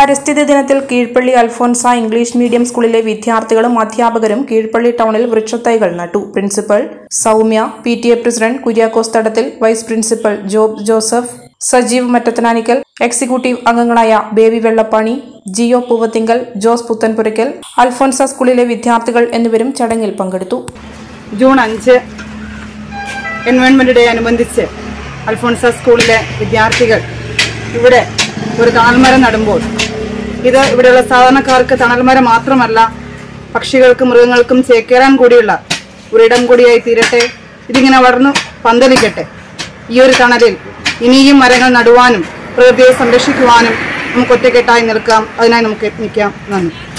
പരിസ്ഥിതി ദിനത്തിൽ Keezhpally Alphonsa English medium സ്കൂളിലെ വിദ്യാർത്ഥികളും അധ്യാപകരും കീഴ്പള്ളി ടൗണിൽ വൃക്ഷത്തൈകൾ നട്ടു principal Saumya P T A president Kuriakose Thadathil vice principal Job Joseph Sajeev Mattathanikkal executive അംഗങ്ങളായ ബേബി വെള്ളപ്പാണി ജിയോ പൂവത്തിങ്കൽ ജോസ് പുത്തൻപുരയ്ക്കൽ അൽഫോൻസ സ്കൂളിലെ വിദ്യാർത്ഥികൾ എന്നിവരും ചടങ്ങിൽ പങ്കെടുത്തു ജൂൺ അഞ്ച് എൻവയോൺമെന്റ് ഡേ അനുബന്ധിച്ച് അൽഫോൺസ സ്കൂളിലെ വിദ്യാർത്ഥികൾ ഇവിടെ ഒരു തണൽമരം നടുമ്പോൾ ഇത് ഇവിടെയുള്ള സാധാരണക്കാർക്ക് തണൽമരം മാത്രമല്ല പക്ഷികൾക്കും മൃഗങ്ങൾക്കും ചേക്കേറാൻ കൂടിയുള്ള ഒരിടം കൂടിയായി തീരട്ടെ ഇതിങ്ങനെ വളർന്നു പന്തലിക്കട്ടെ ഈ ഒരു തണലിൽ ഇനിയും മരങ്ങൾ നടുവാനും പ്രകൃതിയെ സംരക്ഷിക്കുവാനും നമുക്ക് ഒറ്റക്കെട്ടായി നിൽക്കാം അതിനായി നമുക്ക് യത്നിക്കാം നന്ദി